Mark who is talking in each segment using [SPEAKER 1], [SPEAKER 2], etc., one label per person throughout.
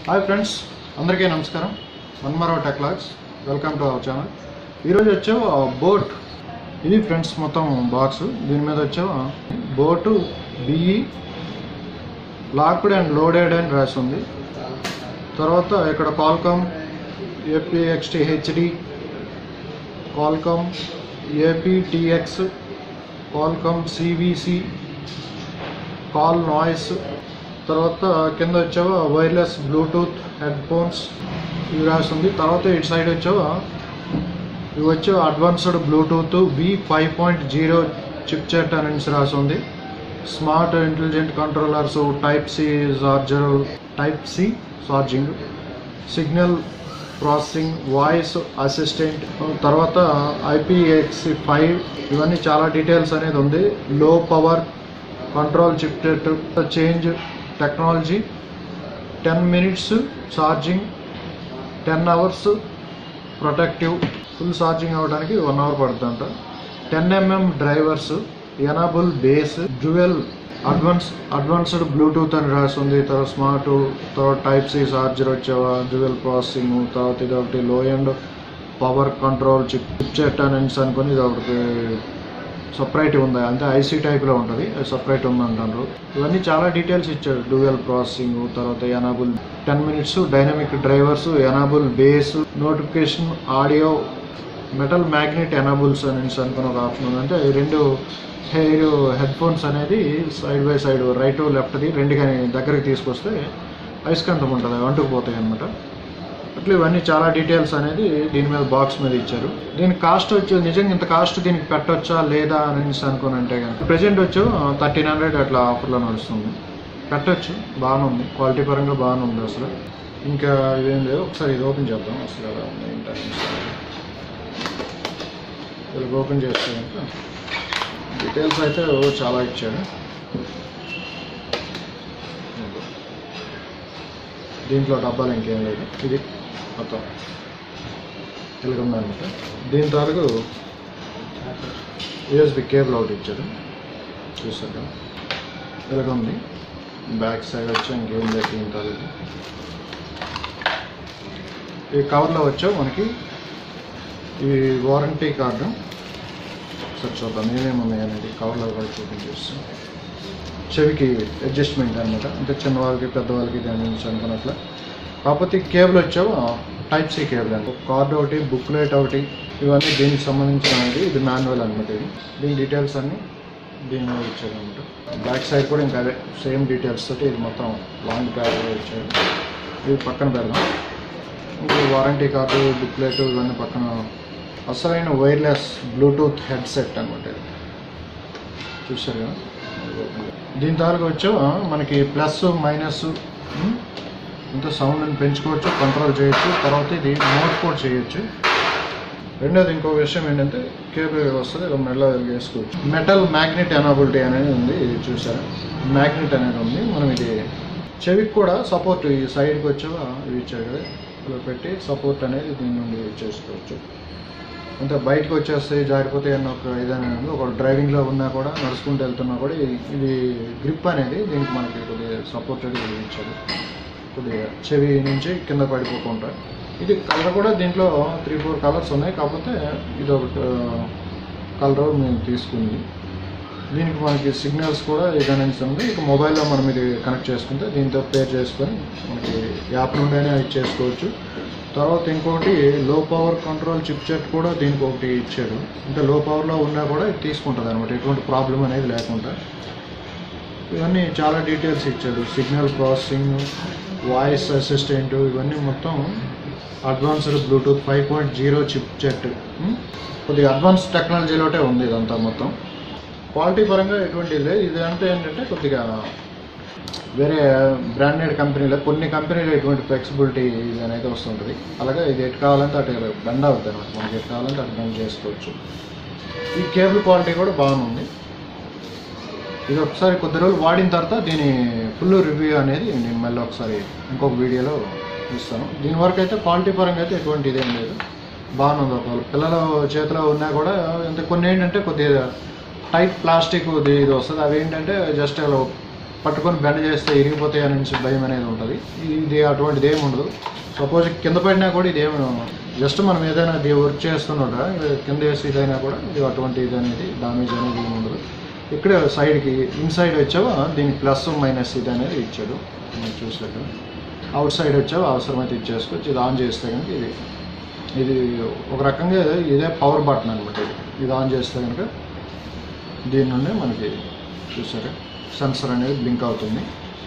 [SPEAKER 1] hi friends అందరికీ నమస్కారం Manmarao tech logs welcome to our channel ఈరోజు వచ్చే బోట్ ఇది ఫ్రెండ్స్ మొత్తం బాక్స్ దీని మీద వచ్చే boat be locked and loaded అని రాసి ఉంది తర్వాత ఇక్కడ Qualcomm aptX HD Qualcomm aptX Qualcomm CVC call noise తర్వాత కింద వచ్చావా వైర్లెస్ బ్లూటూత్ హెడ్ ఫోన్స్ ఇవి రాస్తుంది తర్వాత ఇటు సైడ్ వచ్చావా ఇవి వచ్చే advanced Bluetooth V five point zero chipset అని రాస్తుంది smart intelligent controllers type C charger type C charging signal processing voice assistant తర్వాత ఐపీఎక్స్ ఫైవ్ ఇవన్నీ చాలా డీటెయిల్స్ అనేది ఉంది low power control chipset change technology ten minutes charging ten hours protective full charging అవ్వడానికి one hour పడుతుందంట ten mm drivers enable bass dual advance advanced Bluetooth అని రాస్తుంది తర్వాత స్మార్ట్ తర్వాత type C charger వచ్చేవా dual processing తర్వాత ఇది ఒకటి low end power control chip chip అని అనుకుని ఇది ఒకటి సపరేట్ ఉంది అంటే ఐసీ టైప్లో ఉంటుంది సపరేట్ ఉంది అంటారు ఇవన్నీ చాలా డీటెయిల్స్ ఇచ్చాడు డ్యూయల్ ప్రాసెసింగ్ తర్వాత enable ten minutes dynamic drivers enable bass notification audio metal magnet enables అని అనుకున్న ఒక ఆప్షన్ ఉంది అంటే ఈ రెండు హెయిర్ హెడ్ ఫోన్స్ అనేది సైడ్ బై సైడ్ రైట్ లెఫ్ట్ది రెండు కానీ దగ్గరికి తీసుకొస్తే అయస్కాంతం ఉంటుంది అవి అంటుకుపోతాయి అనమాట అట్లా ఇవన్నీ చాలా డీటెయిల్స్ అనేది దీని మీద బాక్స్ మీద ఇచ్చారు దీని కాస్ట్ వచ్చి నిజంగా ఇంత కాస్ట్ దీనికి పెట్టొచ్చా లేదా అని అనుకుని అంటే కనుక ప్రజెంట్ వచ్చి థర్టీన్ హండ్రెడ్ అట్లా ఆఫర్లో నడుస్తుంది పెట్టొచ్చు బాగానే ఉంది క్వాలిటీ పరంగా బాగానే ఉంది అసలు ఇంకా ఇదేం లేదు ఒకసారి ఇది ఓపెన్ చేద్దాం అసలు ఎలా ఉంది ఏంటని ఇది ఓపెన్ చేస్తే కనుక డీటెయిల్స్ అయితే ఓ చాలా ఇచ్చాడు దీంట్లో డబ్బాలు ఇంకేం లేదు ఇది మొత్తం ఇలాగ ఉందన్నమాట దీని తాలూకు యూఎస్బి కేబుల్ ఒకటి ఇచ్చారు చూసాక ఇలాగ ఉంది బ్యాక్ సైడ్ వచ్చి ఇంకేం లేదు దీని తాలూకు ఈ కవర్లో వచ్చావు మనకి ఈ వారంటీ కార్డు ఒకసారి చూద్దాం ఏమేమి ఉన్నాయి అనేది కవర్లో కూడా చూపించేస్తాం చెవికి అడ్జస్ట్మెంట్ అనమాట అంటే చిన్నవాళ్ళకి పెద్దవాళ్ళకి దాని నుంచి అనుకున్నట్ల కాకపోతే కేబుల్ వచ్చావు టైప్ సి కేబుల్ అండి కార్డు ఒకటి బుక్లెట్ ఒకటి ఇవన్నీ దీనికి సంబంధించినది ఇది మాన్యువల్ అనమాట ఇది దీని డీటెయిల్స్ అన్ని దీని మీద ఇచ్చారు అనమాట బ్యాక్ సైడ్ కూడా ఇంకా అదే సేమ్ డీటెయిల్స్ తోటి ఇది మొత్తం లాంగ్ ప్యాడ్ ఇచ్చారు ఇది పక్కన పెడదాం ఇంకా వారంటీ కార్డు బుక్లెట్ ఇవన్నీ పక్కన అసలైన వైర్లెస్ బ్లూటూత్ హెడ్సెట్ అనమాట ఇది చూసారు కదా దీని తాలూకు వచ్చా మనకి ప్లస్ మైనస్ ఇంత సౌండ్ని పెంచుకోవచ్చు కంట్రోల్ చేయొచ్చు తర్వాత ఇది మోడ్ కూడా చేయొచ్చు రెండోది ఇంకో విషయం ఏంటంటే కేబుల్ వస్తుంది ఇలా మెల్ల వేసుకోవచ్చు మెటల్ మ్యాగ్నెట్ ఎనాబిలిటీ అనేది ఉంది ఇది చూసారా మ్యాగ్నెట్ అనేది ఉంది మనం ఇది చెవికి కూడా సపోర్ట్ ఈ సైడ్కి వచ్చా ఇవి ఇచ్చారు కదా ఇలా పెట్టి సపోర్ట్ అనేది దీని నుండి చేసుకోవచ్చు అంటే బయటకు వచ్చేస్తే జారిపోతే అన్న ఒక ఇదనే ఉంది ఒక డ్రైవింగ్లో ఉన్నా కూడా నడుచుకుంటూ వెళ్తున్నా కూడా ఇది- ఇది గ్రిప్ అనేది దీనికి మనకి కొద్దిగా సపోర్టెడ్ ఇచ్చారు కొద్దిగా చెవి నుంచి కింద పడిపోకుండా ఇది కలర్ కూడా దీంట్లో త్రీ ఫోర్ కలర్స్ ఉన్నాయి కాకపోతే ఇది ఒక కలర్ మేము తీసుకుంది దీనికి మనకి సిగ్నల్స్ కూడా ఇదనేసి ఉంది ఇక మొబైల్లో మనం ఇది కనెక్ట్ చేసుకుంటే దీంతో పేర్ చేసుకొని మనకి యాప్ నుండైనా ఇది చేసుకోవచ్చు తర్వాత ఇంకొకటి లో పవర్ కంట్రోల్ చిప్ సెట్ కూడా దీనికి ఒకటి ఇచ్చాడు అంటే లో పవర్లో ఉన్నా కూడా ఇది తీసుకుంటుంది అనమాట ఎటువంటి ప్రాబ్లం అనేది లేకుండా ఇవన్నీ చాలా డీటెయిల్స్ ఇచ్చాడు సిగ్నల్ ప్రాసెసింగ్ వాయిస్ అసిస్టెంట్ ఇవన్నీ మొత్తం advanced Bluetooth five point zero chipset కొద్దిగా అడ్వాన్స్ టెక్నాలజీలోనే ఉంది ఇదంతా మొత్తం క్వాలిటీ పరంగా ఎటువంటి లేదు ఇది అంటే ఏంటంటే కొద్దిగా వేరే బ్రాండెడ్ కంపెనీలో కొన్ని కంపెనీలు ఎటువంటి ఫ్లెక్సిబిలిటీ ఇది అనేది వస్తుంటుంది అలాగే ఇది ఎటు కావాలంటే అటు బెండ్ అవుతుంది అనమాట మనకి ఎటు కావాలంటే అటు బెండ్ చేసుకోవచ్చు ఈ కేబుల్ క్వాలిటీ కూడా బాగుంది ఇది ఒకసారి కొద్ది రోజులు వాడిన తర్వాత దీని ఫుల్ రివ్యూ అనేది నేను మళ్ళీ ఒకసారి ఇంకొక వీడియోలో ఇస్తాను దీని వరకు అయితే క్వాలిటీ పరంగా అయితే ఎటువంటి ఇదేం లేదు బాగుంది ఒకవేళ పిల్లల చేతిలో ఉన్నా కూడా అంటే కొన్ని ఏంటంటే కొద్దిగా టైట్ ప్లాస్టిక్ ఇది వస్తుంది అవి ఏంటంటే జస్ట్ అలా పట్టుకొని బెండ్ చేస్తే ఇరిగిపోతాయి అనేసి భయం అనేది ఉంటుంది ఇది అటువంటిది ఏమి ఉండదు సపోజ్ కింద పడినా కూడా ఇది ఏమి జస్ట్ మనం ఏదైనా ఇది వర్క్ చేస్తున్నట కింద వేసి ఇదైనా కూడా ఇది అటువంటి ఇది అనేది డామేజ్ అనేది ఏమి ఉండదు ఇక్కడ సైడ్కి ఇన్సైడ్ వచ్చావా దీనికి ప్లస్ మైనస్ ఇది అనేది ఇచ్చాడు మనం చూసినట్టు అవుట్ సైడ్ వచ్చావా అవసరమైతే ఇచ్చేసుకోవచ్చు ఇది ఆన్ చేస్తే కనుక ఇది ఇది ఒక రకంగా ఇదే పవర్ బటన్ అనమాట ఇది ఇది ఆన్ చేస్తే కనుక దీని నుండి మనకి చూసారా సెన్సర్ అనేది బ్లింక్ అవుతుంది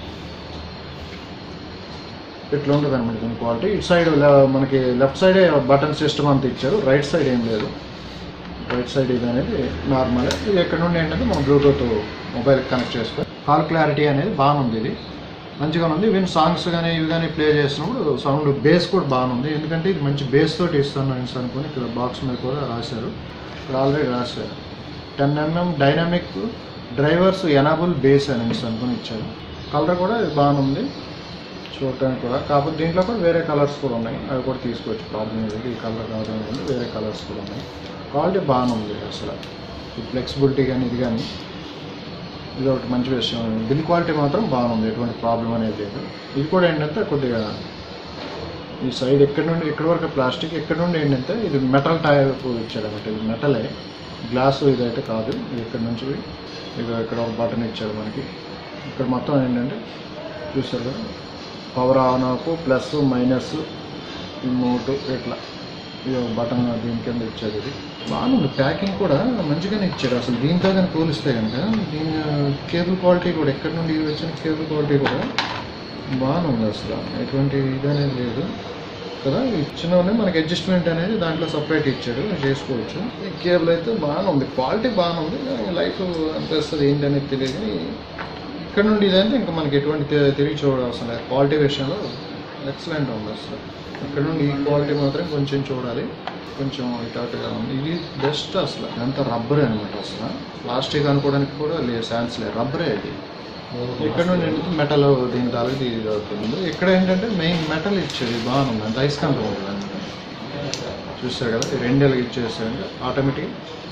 [SPEAKER 1] ఇట్లా ఉంటుంది అనమాట దీని క్వాలిటీ ఇటు సైడ్ మనకి లెఫ్ట్ సైడే బటన్ సిస్టమ్ అంతా ఇచ్చారు రైట్ సైడ్ ఏం లేదు రైట్ సైడ్ ఇది అనేది నార్మల్ ఇది ఎక్కడ నుండి ఏంటంటే మనం బ్లూటూత్ మొబైల్ కనెక్ట్ చేసుకో కాల్ క్లారిటీ అనేది బాగుంది ఇది మంచిగా ఉంది ఈవెన్ సాంగ్స్ కానీ ఇవి కానీ ప్లే చేసినప్పుడు సౌండ్ బేస్ కూడా బాగుంది ఎందుకంటే ఇది మంచి బేస్ తోటి ఇస్తాను అనేసి అనుకుని ఇక్కడ బాక్స్ మీద కూడా రాశారు ఇక్కడ ఆల్రెడీ రాశారు ten mm dynamic drivers enable bass అనేసి అనుకుని ఇచ్చారు కలర్ కూడా ఇది బాగుంది చూడటానికి కూడా కాకపోతే దీంట్లో కూడా వేరే కలర్స్ కూడా ఉన్నాయి అవి కూడా తీసుకోవచ్చు ప్రాబ్లం లేదు ఈ కలర్ కావాలని వేరే కలర్స్ కూడా ఉన్నాయి క్వాలిటీ బాగానే ఉంది అసలు ఈ ఫ్లెక్సిబిలిటీ కానీ ఇది కానీ ఇది ఒకటి మంచి విషయం బిల్ క్వాలిటీ మాత్రం బాగుంది ఎటువంటి ప్రాబ్లం అనేది లేదు ఇది కూడా ఏంటంటే కొద్దిగా ఈ సైడ్ ఎక్కడి నుండి ఎక్కడి వరకు ప్లాస్టిక్ ఎక్కడి నుండి ఏంటంటే ఇది మెటల్ టైప్ ఇచ్చాడు అనమాట ఇది మెటలే గ్లాస్ ఇదైతే కాదు ఇది ఇక్కడ నుంచి ఇది ఇక్కడ ఒక బటన్ ఇచ్చాడు మనకి ఇక్కడ మొత్తం ఏంటంటే చూసారు కదా power on off plus minus remote ఇట్లా ఇది ఒక బటన్ దీని కింద ఇచ్చాడు ఇది బాగుంది ప్యాకింగ్ కూడా మంచిగానే ఇచ్చాడు అసలు దీంతో కానీ పోలిస్తే కనుక దీని కేబుల్ క్వాలిటీ కూడా ఎక్కడి నుండి వచ్చిన కేబుల్ క్వాలిటీ కూడా బాగుంది అసలు ఎటువంటి ఇది అనేది లేదు కదా ఇచ్చినవనే మనకి అడ్జస్ట్మెంట్ అనేది దాంట్లో సపరేట్ ఇచ్చాడు చేసుకోవచ్చు ఈ కేబుల్ అయితే బాగుంది క్వాలిటీ బాగుంది కానీ లైఫ్ అనిపిస్తుంది ఏంటనేది తెలియదు కానీ ఇక్కడ నుండి ఇదంటే ఇంకా మనకి ఎటువంటి తె- తిరిగి చూడడం అవసరం లేదు క్వాలిటీ విషయంలో ఎక్సలెంట్ ఉంది అసలు ఇక్కడ నుండి ఈ క్వాలిటీ మాత్రం కొంచెం చూడాలి కొంచెం ఇటాటుగా ఉంది ఇది బెస్ట్ అసలు అంతా రబ్బరే అనమాట అసలు ప్లాస్టిక్ అనుకోవడానికి కూడా లేదు ఛాన్స్ లేదు రబ్బరే ఇది ఇక్కడ నుండి ఏంటంటే మెటల్ దీని తాలూకు ఇది అవుతుంది ఇక్కడ ఏంటంటే మెయిన్ మెటల్ ఇచ్చేది బాగుంది అంత ఐస్ కంట్రోల్ ఉంటుంది అనమాట చూస్తారు కదా ఈ రెండేళ్ళకి ఇచ్చేసారంటే ఆటోమేటిక్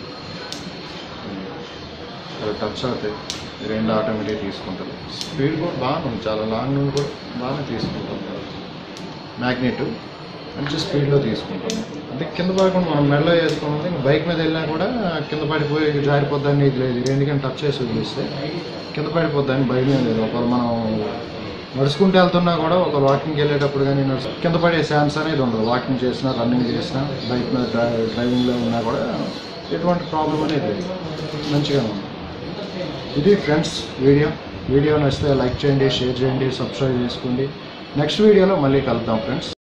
[SPEAKER 1] అలా టచ్ అవుతాయి ఈ రెండు ఆటోమేటిక్ తీసుకుంటుంది స్పీడ్ కూడా బాగుంది చాలా లాంగ్ నుండి కూడా బాగానే తీసుకుంటుంది మ్యాగ్నెట్ మంచి స్పీడ్లో తీసుకుంటాం అంటే కింద పడకుండా మనం మెడలో వేసుకున్నది బైక్ మీద వెళ్ళినా కూడా కింద పడిపోయి జారిపోద్దని ఇది లేదు ఎందుకంటే టచ్ చేసి వదిలేస్తే కింద పడిపోద్దని భయమే లేదు ఒకవేళ మనం నడుచుకుంటూ వెళ్తున్నా కూడా ఒక వాకింగ్కి వెళ్ళేటప్పుడు కానీ నడుచు కింద పడే ఛాన్స్ అనేది ఉండదు వాకింగ్ చేసినా రన్నింగ్ చేసినా బైక్ మీద డ్రై- డ్రైవింగ్లో ఉన్నా కూడా ఎటువంటి ప్రాబ్లం అనేది లేదు మంచిగా ఉంది ఇది ఫ్రెండ్స్ వీడియో వీడియో నచ్చితే లైక్ చేయండి షేర్ చేయండి సబ్స్క్రైబ్ చేసుకోండి నెక్స్ట్ వీడియోలో మళ్ళీ కలుద్దాం ఫ్రెండ్స్